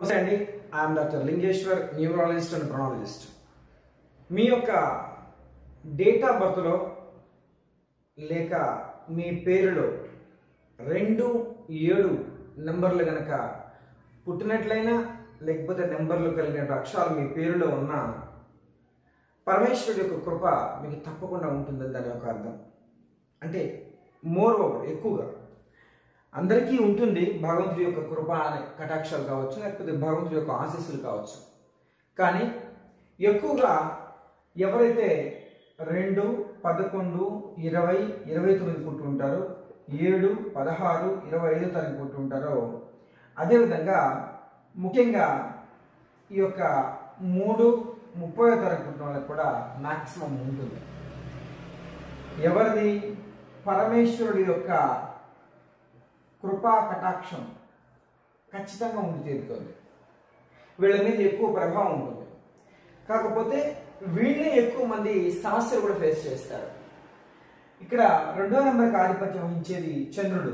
నమస్తే అండి I'm doctor Lingeshwar neurologist and numerologist మీ యొక్క డేట్ ఆఫ్ బర్త్లో లేక మీ పేరులో రెండు ఏడు నెంబర్లు గనక పుట్టినట్లయినా లేకపోతే నెంబర్లు కలిగిన అక్షరాలు మీ పేరులో ఉన్న పరమేశ్వరుడు యొక్క కృప మీకు తప్పకుండా ఉంటుందని దాని యొక్క అర్థం అంటే మోర్ ఓవర్ ఎక్కువగా అందరికీ ఉంటుంది భగవంతుడి యొక్క కృప అనే కటాక్షాలు కావచ్చు లేకపోతే భగవంతుడి యొక్క ఆశీస్సులు కావచ్చు కానీ ఎక్కువగా ఎవరైతే రెండు పదకొండు ఇరవై ఇరవై తొమ్మిది పుట్టుంటారో ఏడు పదహారు ఇరవై ఐదో తారీఖు పుట్టుంటారో అదేవిధంగా ముఖ్యంగా ఈ యొక్క మూడు ముప్పై తారీఖు పుట్టిన వాళ్ళకి కూడా మ్యాక్సిమం ఉంటుంది ఎవరిది పరమేశ్వరుడి యొక్క కృపా కటాక్షం ఖచ్చితంగా ఉండి తీరుతుంది వీళ్ళ మీద ఎక్కువ ప్రభావం ఉంటుంది కాకపోతే వీళ్ళే ఎక్కువ మంది సమస్యలు కూడా ఫేస్ చేస్తారు ఇక్కడ రెండో నెంబర్కి ఆధిపత్యం వహించేది చంద్రుడు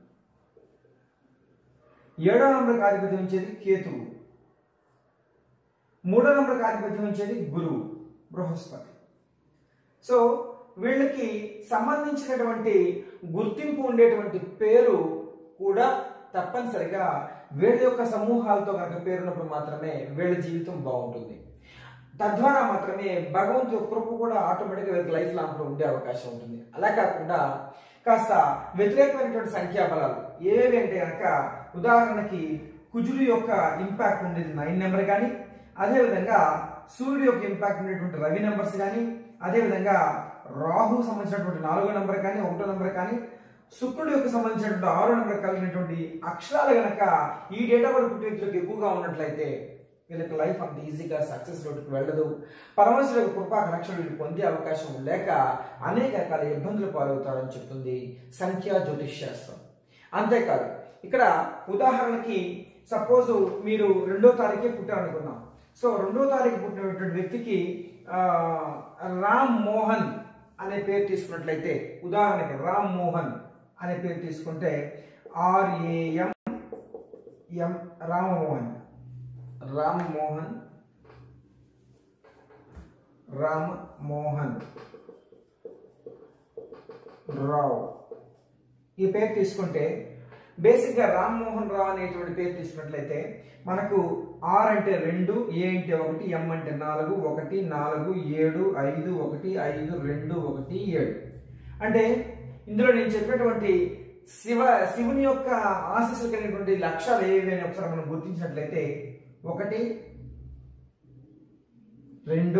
ఏడో నెంబర్కి ఆధిపత్యం వహించేది కేతువు మూడో నెంబర్కి ఆధిపత్యం వహించేది గురువు బృహస్పతి సో వీళ్ళకి సంబంధించినటువంటి గుర్తింపు ఉండేటువంటి పేరు కూడా తప్పనిసరిగా వీళ్ళ యొక్క సమూహాలతో కనుక పేరున్నప్పుడు మాత్రమే వీళ్ళ జీవితం బాగుంటుంది తద్వారా మాత్రమే భగవంతు కృప కూడా ఆటోమేటిక్గా వీళ్ళకి లైఫ్ లాంగ్ ఉండే అవకాశం ఉంటుంది అలా కాకుండా కాస్త వ్యతిరేకమైనటువంటి సంఖ్యాబలాలు ఏవేవి అంటే కనుక ఉదాహరణకి కుజుడు యొక్క ఇంపాక్ట్ ఉండేది నైన్ నెంబర్ కానీ అదేవిధంగా సూర్యుడు యొక్క ఇంపాక్ట్ ఉండేటువంటి రవి నెంబర్స్ కానీ అదేవిధంగా రాహు సంబంధించినటువంటి నాలుగో నెంబర్ కానీ ఒకటో నెంబర్ కానీ శుక్రుడు యొక్క సంబంధించినటువంటి ఆరో నెంబర్ కలిగినటువంటి అక్షరాలు గనక ఈ డేటా బర్త్ పుట్టిన వ్యక్తులకు ఎక్కువగా ఉన్నట్లయితే వీళ్ళకి లైఫ్ అంత ఈజీగా సక్సెస్ రోడ్డుకు వెళ్ళదు పరమేశ్వర యొక్క కృపా కనెక్షన్ వీళ్ళు పొందే అవకాశం లేక అనేక రకాల ఇబ్బందులు పాలవుతారని చెప్తుంది సంఖ్యా జ్యోతిష్ శాస్త్రం అంతేకాదు ఇక్కడ ఉదాహరణకి సపోజ్ మీరు రెండో తారీఖే పుట్టారనుకున్నాం సో రెండో తారీఖు పుట్టినటువంటి వ్యక్తికి ఆ, రామ్ మోహన్ అనే పేరు తీసుకున్నట్లయితే ఉదాహరణకి రామ్ మోహన్ అనే పేరు తీసుకుంటే R A M M Ramamohan Ram Mohan Ram Mohan Rao తీసుకుంటే బేసిక్గా రామ్మోహన్ రావు అనేటువంటి పేరు తీసుకున్నట్లయితే మనకు ఆర్ అంటే రెండు ఏ అంటే ఒకటి ఎం అంటే నాలుగు ఒకటి నాలుగు ఏడు ఐదు ఒకటి ఐదు రెండు ఒకటి ఏడు అంటే ఇందులో నేను చెప్పినటువంటి శివ శివుని యొక్క ఆశీస్సులు కలిగినటువంటి లక్ష్యాలు ఏవి అని ఒకసారి మనం గుర్తించినట్లయితే ఒకటి రెండు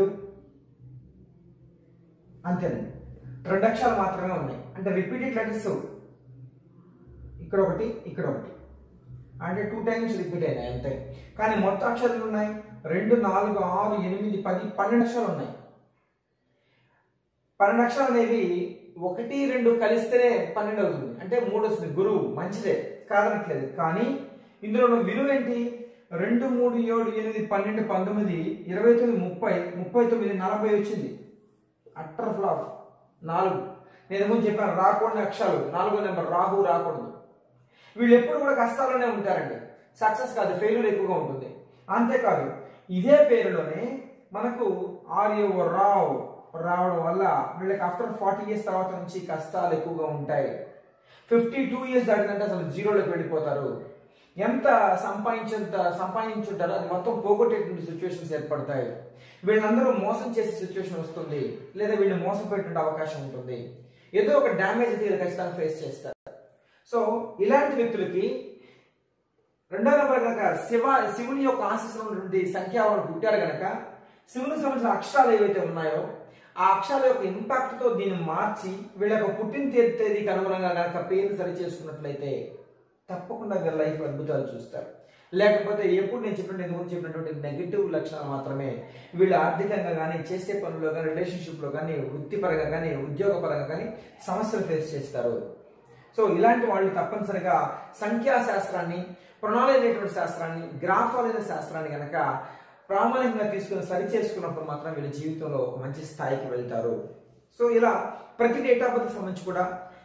అంతేనండి రెండు అక్షరాలు మాత్రమే ఉన్నాయి అంటే రిపీటెడ్ లెటర్స్ ఇక్కడ ఒకటి ఇక్కడ ఒకటి అంటే టూ టైమ్స్ రిపీట్ అయినాయి అంతే కానీ మొత్తం అక్షరాలు ఉన్నాయి రెండు నాలుగు ఆరు ఎనిమిది పది పన్నెండు అక్షరాలు ఉన్నాయి పన్నెండు అక్షరాలు అనేవి ఒకటి రెండు కలిస్తేనే పన్నెండు అవుతుంది అంటే మూడు వస్తుంది గురువు మంచిదే కాదనట్లేదు కానీ ఇందులో ఉన్న విలువ ఏంటి రెండు మూడు ఏడు ఎనిమిది పన్నెండు పంతొమ్మిది ఇరవై తొమ్మిది ముప్పై ముప్పై తొమ్మిది నలభై వచ్చింది అట్టర్ ఫ్లాప్ నాలుగు నేను ముందు చెప్పాను రాకూడని అక్షరాలు నాలుగో నెంబర్ రాహు రాకూడదు వీళ్ళు ఎప్పుడు కూడా కష్టాల్లోనే ఉంటారండి సక్సెస్ కాదు ఫెయిల్యూర్ ఎక్కువగా ఉంటుంది అంతేకాదు ఇదే పేరులోనే మనకు ఆర్యో రావ్ రావడం వల్ల వీళ్ళకి ఆఫ్టర్ ఫార్టీ ఇయర్స్ తర్వాత నుంచి కష్టాలు ఎక్కువగా ఉంటాయి ఫిఫ్టీ టూ ఇయర్స్ దాటినంటే అసలు జీరోలోకి వెళ్ళిపోతారు ఎంత సంపాదించేంత సంపాదించుంటారో అది మొత్తం పోగొట్టేటువంటి సిచ్యువేషన్స్ ఏర్పడతాయి వీళ్ళందరూ మోసం చేసే సిచ్యువేషన్ వస్తుంది లేదా వీళ్ళు మోసపోయేటువంటి అవకాశం ఉంటుంది ఏదో ఒక డ్యామేజ్ అయితే వీళ్ళు ఖచ్చితంగా ఫేస్ చేస్తారు సో ఇలాంటి వ్యక్తులకి రెండో నెంబర్ కనుక శివ శివుని యొక్క ఆశీస్సులు ఉన్నటువంటి సంఖ్యావాడు పుట్టారు కనుక శివునికి సంబంధించిన అక్షరాలు ఏవైతే ఉన్నాయో ఆ అక్షరాల యొక్క ఇంపాక్ట్ తో దీన్ని మార్చి వీళ్ళ యొక్క పుట్టిన తేదీ తేదీకి అనుగుణంగా కనుక పేరు సరి చేసుకున్నట్లయితే తప్పకుండా వీళ్ళ లైఫ్ అద్భుతాలు చూస్తారు లేకపోతే ఎప్పుడు నేను చెప్పినట్టు ఇంతకుముందు చెప్పినటువంటి నెగిటివ్ లక్షణాలు మాత్రమే వీళ్ళు ఆర్థికంగా కానీ చేసే పనుల్లో కానీ రిలేషన్షిప్లో కానీ వృత్తిపరంగా కానీ ఉద్యోగపరంగా కానీ సమస్యలు ఫేస్ చేస్తారు సో ఇలాంటి వాళ్ళు తప్పనిసరిగా సంఖ్యాశాస్త్రాన్ని ప్రణాళిక అనేటువంటి శాస్త్రాన్ని గ్రాఫాలు అనే శాస్త్రాన్ని కనుక ప్రామాణికంగా తీసుకుని సరి చేసుకున్నప్పుడు మాత్రం వీళ్ళ జీవితంలో ఒక మంచి స్థాయికి వెళ్తారు సో ఇలా ప్రతి డేట్ ఆఫ్ బర్త్ సంబంధించి కూడా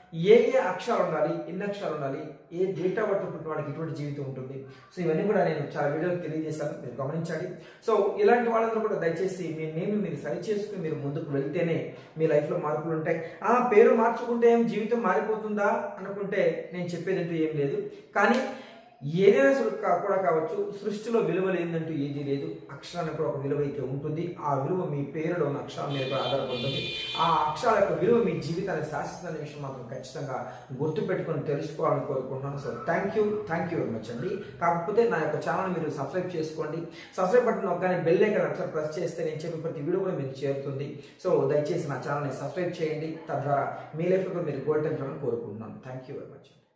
ఏ ఏ అక్షరాలు ఉండాలి ఎన్ని అక్షరాలు ఉండాలి ఏ డేట్ ఆఫ్ బర్త్ పుట్టిన వాడికి ఎటువంటి జీవితం ఉంటుంది సో ఇవన్నీ కూడా నేను చాలా వీడియోలు తెలియజేశాను మీరు గమనించండి సో ఇలాంటి వాళ్ళందరూ కూడా దయచేసి మీ నేమ్ మీరు సరి చేసుకుని మీరు ముందుకు వెళ్తేనే మీ లైఫ్లో మార్పులు ఉంటాయి ఆ పేరు మార్చుకుంటే ఏం జీవితం మారిపోతుందా అనుకుంటే నేను చెప్పేది అంటూ ఏం లేదు కానీ ఏదైనా సృ- కా- కూడా కావచ్చు సృష్టిలో విలువ లేదంటూ ఏదీ లేదు అక్షరానికి కూడా ఒక విలువ అయితే ఉంటుంది ఆ విలువ మీ పేరులో ఉన్న అక్షరం మీద కూడా ఆధారపడుతుంది ఆ అక్షరాల యొక్క విలువ మీ జీవితానికి శాశ్వత విషయం మాత్రం ఖచ్చితంగా గుర్తుపెట్టుకొని తెలుసుకోవాలని కోరుకుంటున్నాను so thank you thank you very much అండి కాకపోతే నా యొక్క ఛానల్ మీరు సబ్స్క్రైబ్ చేసుకోండి సబ్స్క్రైబ్ బటన్ నొక్కగానే బెల్ ఐకన్ అక్షరం ప్రెస్ చేస్తే నేను చెప్పిన ప్రతి వీడియో కూడా మీకు చేరుతుంది సో దయచేసి నా ఛానల్ని సబ్స్క్రైబ్ చేయండి తద్వారా మీ లైఫ్లో కూడా మీరు గోల్డెన్ చూడాలని కోరుకుంటున్నాను థ్యాంక్ యూ వెరీ మచ్